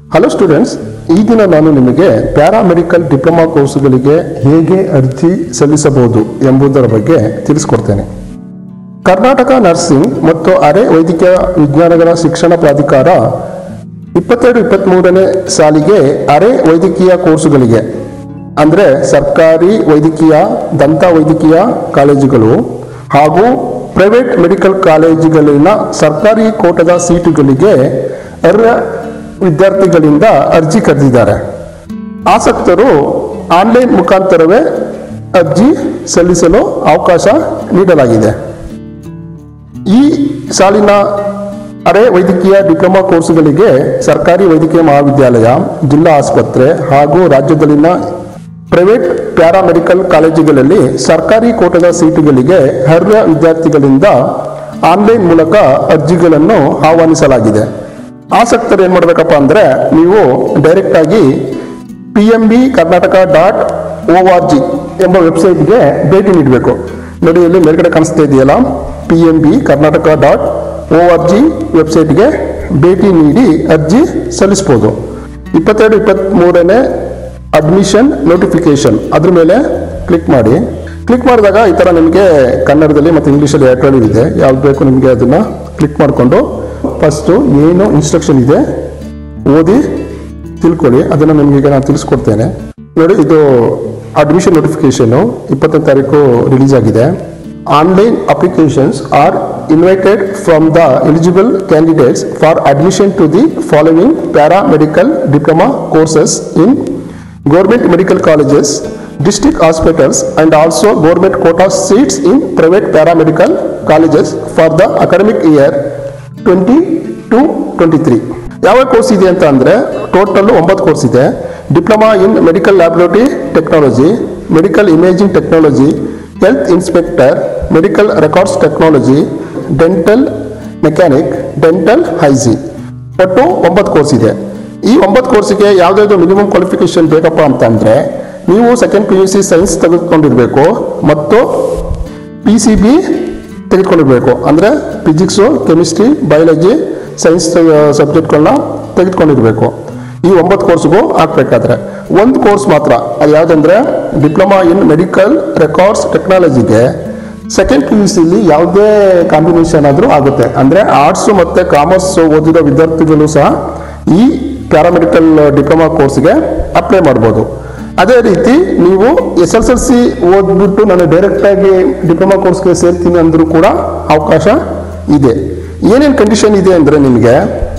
Hello students ಈ ದಿನ ನಾನು ನಿಮಗೆ ಪ್ಯಾರಾಮೆಡಿಕಲ್ ಡಿಪ್ಲೊಮಾ ಕೋರ್ಸ್ಗಳಿಗೆ ಹೇಗೆ ಅರ್ಜಿ ಸಲ್ಲಿಸಬಹುದು ಎಂಬುದರ ಬಗ್ಗೆ ತಿಳಿಸ್ಕೊಡ್ತೇನೆ ಕರ್ನಾಟಕ ನರ್ಸಿಂಗ್ ಮತ್ತು ಅರೆ ವೈದ್ಯಕೀಯ ವಿಜ್ಞಾನಗಳ ಶಿಕ್ಷಣ ಪ್ರಾಧಿಕಾರ ಇಪ್ಪತ್ತೆರಡು ಇಪ್ಪತ್ತ್ಮೂರನೇ ಸಾಲಿಗೆ ಅರೆ ವೈದ್ಯಕೀಯ ಕೋರ್ಸುಗಳಿಗೆ ಅಂದರೆ ಸರ್ಕಾರಿ ವೈದ್ಯಕೀಯ ದಂತ ವೈದ್ಯಕೀಯ ಕಾಲೇಜುಗಳು ಹಾಗೂ ಪ್ರೈವೇಟ್ ಮೆಡಿಕಲ್ ಕಾಲೇಜುಗಳಲ್ಲಿನ ಸರ್ಕಾರಿ ಕೋಟದ ಸೀಟುಗಳಿಗೆ ಅರ್ಹ ವಿದ್ಯಾರ್ಥಿಗಳಿಂದ ಅರ್ಜಿ ಕರೆದಿದ್ದಾರೆ ಆಸಕ್ತರು ಆನ್ಲೈನ್ ಮುಖಾಂತರವೇ ಅರ್ಜಿ ಸಲ್ಲಿಸಲು ಅವಕಾಶ ನೀಡಲಾಗಿದೆ ಈ ಸಾಲಿನ ಅರೆ ವೈದ್ಯಕೀಯ ಡಿಪ್ಲೊಮಾ ಕೋರ್ಸುಗಳಿಗೆ ಸರ್ಕಾರಿ ವೈದ್ಯಕೀಯ ಮಹಾವಿದ್ಯಾಲಯ ಜಿಲ್ಲಾ ಆಸ್ಪತ್ರೆ ಹಾಗೂ ರಾಜ್ಯದಲ್ಲಿನ ಪ್ರೈವೇಟ್ ಪ್ಯಾರಾಮೆಡಿಕಲ್ ಕಾಲೇಜುಗಳಲ್ಲಿ ಸರ್ಕಾರಿ ಕೋಟದ ಸೀಟುಗಳಿಗೆ ಅರ್ಹ ವಿದ್ಯಾರ್ಥಿಗಳಿಂದ ಆನ್ಲೈನ್ ಮೂಲಕ ಅರ್ಜಿಗಳನ್ನು ಆಹ್ವಾನಿಸಲಾಗಿದೆ ಆಸಕ್ತರು ಏನು ಮಾಡಬೇಕಪ್ಪ ಅಂದರೆ ನೀವು ಡೈರೆಕ್ಟ್ ಆಗಿ P M B Karnataka dot O R G ಎಂಬ ವೆಬ್ಸೈಟ್ಗೆ ಭೇಟಿ ನೀಡಬೇಕು ನೋಡಿ ಇಲ್ಲಿ ಮೇಲ್ಗಡೆ ಕಾಣಿಸ್ತಾ ಇದೆಯಲ್ಲ P M B Karnataka dot O R G ವೆಬ್ಸೈಟ್ಗೆ ಭೇಟಿ ನೀಡಿ ಅರ್ಜಿ ಸಲ್ಲಿಸ್ಬೋದು ಇಪ್ಪತ್ತೆರಡು ಇಪ್ಪತ್ತ್ಮೂರನೇ ಅಡ್ಮಿಷನ್ ನೋಟಿಫಿಕೇಶನ್ ಅದ್ರ ಮೇಲೆ ಕ್ಲಿಕ್ ಮಾಡಿ ಕ್ಲಿಕ್ ಮಾಡಿದಾಗ ಈ ಥರ ನಿಮಗೆ ಕನ್ನಡದಲ್ಲಿ ಮತ್ತು ಇಂಗ್ಲೀಷಲ್ಲಿ ಎರಡರಲ್ಲಿ ಇದೆ ಯಾವ್ದು ಬೇಕು ನಿಮಗೆ ಅದನ್ನು ಕ್ಲಿಕ್ ಮಾಡಿಕೊಂಡು ಫಸ್ಟು ಏನು ಇನ್ಸ್ಟ್ರಕ್ಷನ್ ಇದೆ ಓದಿ ತಿಳ್ಕೊಳ್ಳಿ ಅದನ್ನು ನಿಮಗೆ ಈಗ ನಾನು ತಿಳಿಸ್ಕೊಡ್ತೇನೆ ನೋಡಿ ಇದು ಅಡ್ಮಿಷನ್ ನೋಟಿಫಿಕೇಶನ್ ಇಪ್ಪತ್ತನೇ ತಾರೀಕು ರಿಲೀಸ್ ಆಗಿದೆ online applications are invited from the eligible candidates for admission to the following paramedical diploma courses in government medical colleges, district hospitals, and also government quota seats in private paramedical colleges for the academic year 20 to 23. ಯಾವ course ಇದೆ ಅಂತ ಅಂದರೆ total ಒಂಬತ್ತು course ಇದೆ diploma in medical laboratory technology medical imaging technology health inspector medical records technology dental mechanic dental hygiene ಒಟ್ಟು ಒಂಬತ್ತು course ಇದೆ ಈ ಒಂಬತ್ತು ಕೋರ್ಸಿಗೆ ಯಾವುದಾದ್ರು ಮಿನಿಮಮ್ ಕ್ವಾಲಿಫಿಕೇಶನ್ ಬೇಕಪ್ಪ ಅಂತ ಅಂದರೆ ನೀವು second P U C science ತೆಗೆದುಕೊಂಡಿರಬೇಕು ಮತ್ತು ಪಿ ಸಿ ಬಿ ತೆಗೆದುಕೊಂಡಿರಬೇಕು ಅಂದರೆ ಫಿಸಿಕ್ಸು ಕೆಮಿಸ್ಟ್ರಿ ಬಯಾಲಜಿ ಸೈನ್ಸ್ ಸಬ್ಜೆಕ್ಟ್ಗಳನ್ನ ತೆಗೆದುಕೊಂಡಿರಬೇಕು ಈ ಒಂಬತ್ತು ಕೋರ್ಸ್ಗೂ ಹಾಕ್ಬೇಕಾದ್ರೆ ಒಂದು ಕೋರ್ಸ್ ಮಾತ್ರ ಅದು ಯಾವುದಂದ್ರೆ ಡಿಪ್ಲೊಮಾ ಇನ್ ಮೆಡಿಕಲ್ ರೆಕಾರ್ಡ್ಸ್ ಟೆಕ್ನಾಲಜಿಗೆ ಸೆಕೆಂಡ್ ಪಿ ಯು ಸಿಲಿ ಯಾವುದೇ ಕಾಂಬಿನೇಷನ್ ಆದರೂ ಆಗುತ್ತೆ ಅಂದರೆ ಆರ್ಟ್ಸು ಮತ್ತು ಕಾಮರ್ಸ್ ಓದಿರೋ ವಿದ್ಯಾರ್ಥಿಗಳು ಸಹ ಈ ಪ್ಯಾರಾಮೆಡಿಕಲ್ ಡಿಪ್ಲೊಮಾ ಕೋರ್ಸ್ಗೆ ಅಪ್ಲೈ ಮಾಡ್ಬೋದು ಅದೇ ರೀತಿ ನೀವು ಎಸ್ ಎಸ್ ಎಲ್ ಸಿ ಓದ್ಬಿಟ್ಟು ನಾನು ಡೈರೆಕ್ಟಾಗಿ ಡಿಪ್ಲೊಮಾ ಕೋರ್ಸ್ಗೆ ಸೇರ್ತೀನಿ ಅಂದರೂ ಕೂಡ ಅವಕಾಶ ಇದೆ ಏನೇನು ಕಂಡೀಷನ್ ಇದೆ ಅಂದರೆ ನಿಮಗೆ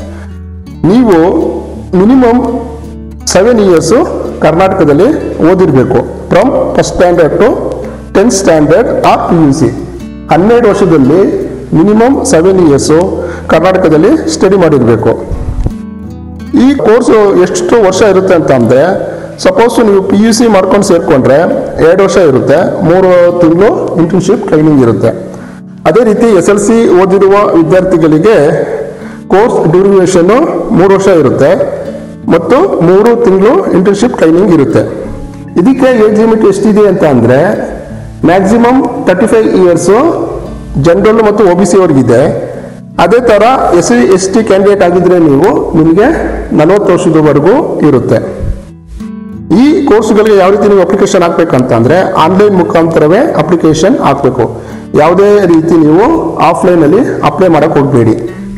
ನೀವು ಮಿನಿಮಮ್ ಸೆವೆನ್ ಇಯರ್ಸು ಕರ್ನಾಟಕದಲ್ಲಿ ಓದಿರಬೇಕು from first standard to tenth standard or P U C ಹನ್ನೆರಡು ವರ್ಷದಲ್ಲಿ ಮಿನಿಮಮ್ ಸೆವೆನ್ ಇಯರ್ಸು ಕರ್ನಾಟಕದಲ್ಲಿ ಸ್ಟಡಿ ಮಾಡಿರಬೇಕು ಈ ಕೋರ್ಸು ಎಷ್ಟು ವರ್ಷ ಇರುತ್ತೆ ಅಂತ ಅಂದರೆ ಸಪೋಸ್ ನೀವು ಪಿ ಯು ಸಿ ಮಾಡ್ಕೊಂಡು ಸೇರಿಕೊಂಡ್ರೆ ಎರಡು ವರ್ಷ ಇರುತ್ತೆ ಮೂರು ತಿಂಗಳು ಇಂಟರ್ನ್ಶಿಪ್ ಟ್ರೈನಿಂಗ್ ಇರುತ್ತೆ ಅದೇ ರೀತಿ ಎಸ್ ಎಲ್ ಸಿ ಓದಿರುವ ವಿದ್ಯಾರ್ಥಿಗಳಿಗೆ ಕೋರ್ಸ್ ಡ್ಯೂರೇಷನ್ನು ಮೂರು ವರ್ಷ ಇರುತ್ತೆ ಮತ್ತು ಮೂರು ತಿಂಗಳು ಇಂಟರ್ನ್ಶಿಪ್ ಟ್ರೈನಿಂಗ್ ಇರುತ್ತೆ ಇದಕ್ಕೆ ಏಜ್ ಲಿಮಿಟ್ ಎಷ್ಟಿದೆ ಅಂತ ಅಂದರೆ maximum thirty five years general ಮತ್ತು ಒ ಬಿ ಸಿ ಅವ್ರಿಗಿದೆ ಅದೇ ಥರ S C S T candidate ಆಗಿದ್ರೆ ನೀವು ನಿಮಗೆ ನಲವತ್ತು ವರ್ಷದವರೆಗೂ ಇರುತ್ತೆ ಈ ಕೋರ್ಸ್ಗಳಿಗೆ ಯಾವ ರೀತಿ ನೀವು ಅಪ್ಲಿಕೇಶನ್ ಹಾಕ್ಬೇಕಂತ ಅಂದರೆ ಆನ್ಲೈನ್ ಮುಖಾಂತರವೇ ಅಪ್ಲಿಕೇಶನ್ ಹಾಕಬೇಕು ಯಾವುದೇ ರೀತಿ ನೀವು ಆಫ್ಲೈನಲ್ಲಿ ಅಪ್ಲೈ ಮಾಡಕ್ಕೆ ಹೋಗಬೇಡಿ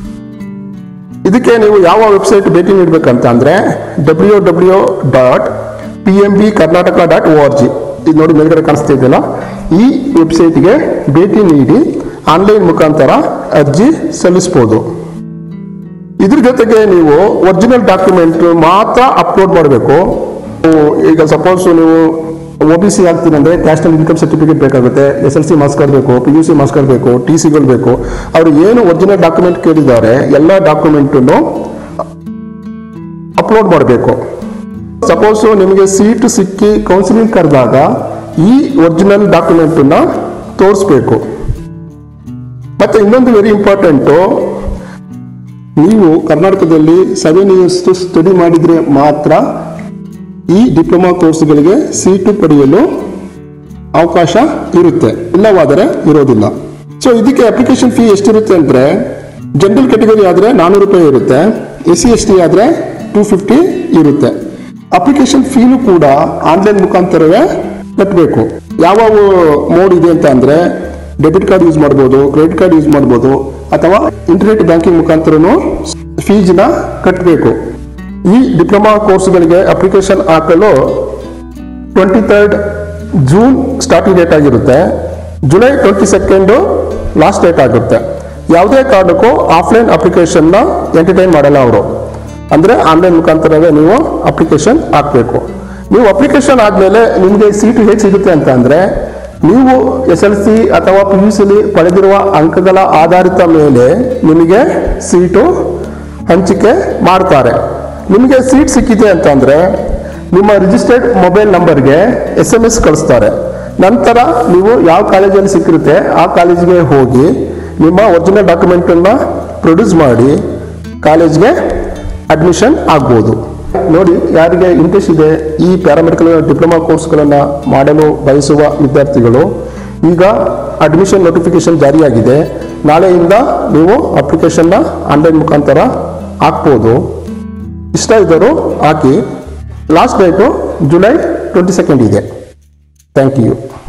ಇದಕ್ಕೆ ನೀವು ಯಾವ ವೆಬ್ಸೈಟ್ ಭೇಟಿ ನೀಡಬೇಕಂತ ಅಂದರೆ W W dot P M B Karnataka dot O R G ಇದು ನೋಡಿ ಮೇಲ್ಗಡೆ ಕಾಣಿಸ್ತಾ ಇದೆಯಲ್ಲ ಈ ವೆಬ್ಸೈಟ್ಗೆ ಭೇಟಿ ನೀಡಿ ಆನ್ಲೈನ್ ಮುಖಾಂತರ ಅರ್ಜಿ ಸಲ್ಲಿಸ್ಬೋದು ಇದ್ರ ಜೊತೆಗೆ ನೀವು ಒರಿಜಿನಲ್ ಡಾಕ್ಯುಮೆಂಟ್ ಮಾತ್ರ ಅಪ್ಲೋಡ್ ಮಾಡಬೇಕು ಈಗ ಸಪೋಸ್ ನೀವು ಒ ಬಿ ಸಿ ಆಗ್ತೀನಿ ಅಂದರೆ ನ್ಯಾಷನಲ್ ಇನ್ಕಮ್ ಸರ್ಟಿಫಿಕೇಟ್ ಬೇಕಾಗುತ್ತೆ S L C marks card ಬೇಕು P U C marks card ಬೇಕು ಟಿ ಸಿಗಳು ಬೇಕು ಅವರು ಏನು ಒರಿಜಿನಲ್ ಡಾಕ್ಯುಮೆಂಟ್ ಕೇಳಿದ್ದಾರೆ ಎಲ್ಲ ಡಾಕ್ಯುಮೆಂಟನ್ನು ಅಪ್ಲೋಡ್ ಮಾಡಬೇಕು ಸಪೋಸು ನಿಮಗೆ ಸೀಟ್ ಸಿಕ್ಕಿ ಕೌನ್ಸಿಲಿಂಗ್ ಕರೆದಾಗ ಈ ಒರಿಜಿನಲ್ ಡಾಕ್ಯುಮೆಂಟನ್ನು ತೋರಿಸ್ಬೇಕು ಮತ್ತೆ ಇನ್ನೊಂದು ವೆರಿ ಇಂಪಾರ್ಟೆಂಟು ನೀವು ಕರ್ನಾಟಕದಲ್ಲಿ ಸೆವೆನ್ ಇಯರ್ಸ್ ಸ್ಟಡಿ ಮಾಡಿದರೆ ಮಾತ್ರ ಈ ಡಿಪ್ಲೊಮಾ ಕೋರ್ಸ್ಗಳಿಗೆ ಸೀಟು ಪಡೆಯಲು ಅವಕಾಶ ಇರುತ್ತೆ ಇಲ್ಲವಾದರೆ ಇರೋದಿಲ್ಲ ಸೊ ಇದಕ್ಕೆ ಅಪ್ಲಿಕೇಶನ್ ಫೀ ಎಷ್ಟಿರುತ್ತೆ ಅಂದರೆ ಜನರಲ್ ಕ್ಯಾಟಗರಿ ಆದರೆ ನಾನ್ನೂರು ರೂಪಾಯಿ ಇರುತ್ತೆ ಎಸ್ ಸಿ ಎಸ್ ಟಿ ಆದರೆ ಟೂ ಫಿಫ್ಟಿ ಇರುತ್ತೆ ಅಪ್ಲಿಕೇಶನ್ ಫೀನು ಕೂಡ ಆನ್ಲೈನ್ ಮುಖಾಂತರವೇ ಕಟ್ಟಬೇಕು ಯಾವ ಮೋಡ್ ಇದೆ ಅಂತ ಅಂದರೆ ಡೆಬಿಟ್ ಕಾರ್ಡ್ ಯೂಸ್ ಮಾಡ್ಬೋದು ಕ್ರೆಡಿಟ್ ಕಾರ್ಡ್ ಯೂಸ್ ಮಾಡ್ಬೋದು ಅಥವಾ ಇಂಟರ್ನೆಟ್ ಬ್ಯಾಂಕಿಂಗ್ ಮುಖಾಂತರನೂ ಫೀಸ್ನ ಕಟ್ಟಬೇಕು ಈ ಡಿಪ್ಲೊಮಾ ಕೋರ್ಸ್ಗಳಿಗೆ ಅಪ್ಲಿಕೇಶನ್ ಹಾಕಲು twenty third June starting date ಆಗಿರುತ್ತೆ July twenty second last date ಆಗುತ್ತೆ ಯಾವುದೇ ಕಾರಣಕ್ಕೂ ಆಫ್ಲೈನ್ ಅಪ್ಲಿಕೇಶನ್ನ ಎಂಟರ್ಟೈನ್ ಮಾಡಲ್ಲ ಅವರು ಅಂದರೆ ಆನ್ಲೈನ್ ಮುಖಾಂತರವೇ ನೀವು ಅಪ್ಲಿಕೇಶನ್ ಹಾಕಬೇಕು ನೀವು ಅಪ್ಲಿಕೇಶನ್ ಆದಮೇಲೆ ನಿಮಗೆ ಸೀಟು ಹೇಗೆ ಸಿಗುತ್ತೆ ಅಂತ ಅಂದರೆ ನೀವು ಎಸ್ ಎಲ್ ಸಿ ಅಥವಾ ಪಿ ಯು ಸಿಲಿ ಪಡೆದಿರುವ ಅಂಕಗಳ ಆಧಾರಿತ ಮೇಲೆ ನಿಮಗೆ ಸೀಟು ಹಂಚಿಕೆ ಮಾಡ್ತಾರೆ ನಿಮಗೆ ಸೀಟ್ ಸಿಕ್ಕಿದೆ ಅಂತಂದರೆ ನಿಮ್ಮ ರಿಜಿಸ್ಟರ್ಡ್ ಮೊಬೈಲ್ ನಂಬರ್ಗೆ ಎಸ್ ಎಮ್ ಎಸ್ ಕಳಿಸ್ತಾರೆ ನಂತರ ನೀವು ಯಾವ ಕಾಲೇಜಲ್ಲಿ ಸಿಕ್ಕಿರುತ್ತೆ ಆ ಕಾಲೇಜಿಗೆ ಹೋಗಿ ನಿಮ್ಮ ಒರಿಜಿನಲ್ ಡಾಕ್ಯುಮೆಂಟನ್ನು ಪ್ರೊಡ್ಯೂಸ್ ಮಾಡಿ ಕಾಲೇಜ್ಗೆ ಅಡ್ಮಿಷನ್ ಆಗ್ಬೋದು ನೋಡಿ ಯಾರಿಗೆ ಇಂಟ್ರೆಸ್ಟ್ ಇದೆ ಈ ಪ್ಯಾರಾಮೆಡಿಕಲ್ ಡಿಪ್ಲೊಮಾ ಕೋರ್ಸ್ಗಳನ್ನು ಮಾಡಲು ಬಯಸುವ ವಿದ್ಯಾರ್ಥಿಗಳು ಈಗ ಅಡ್ಮಿಷನ್ ನೋಟಿಫಿಕೇಶನ್ ಜಾರಿಯಾಗಿದೆ ನಾಳೆಯಿಂದ ನೀವು ಅಪ್ಲಿಕೇಶನ್ನ ಆನ್ಲೈನ್ ಮುಖಾಂತರ ಹಾಕ್ಬೋದು ಇಷ್ಟ ಇದ್ದರು ಹಾಕಿ last date July twenty second ಇದೆ ಥ್ಯಾಂಕ್ ಯು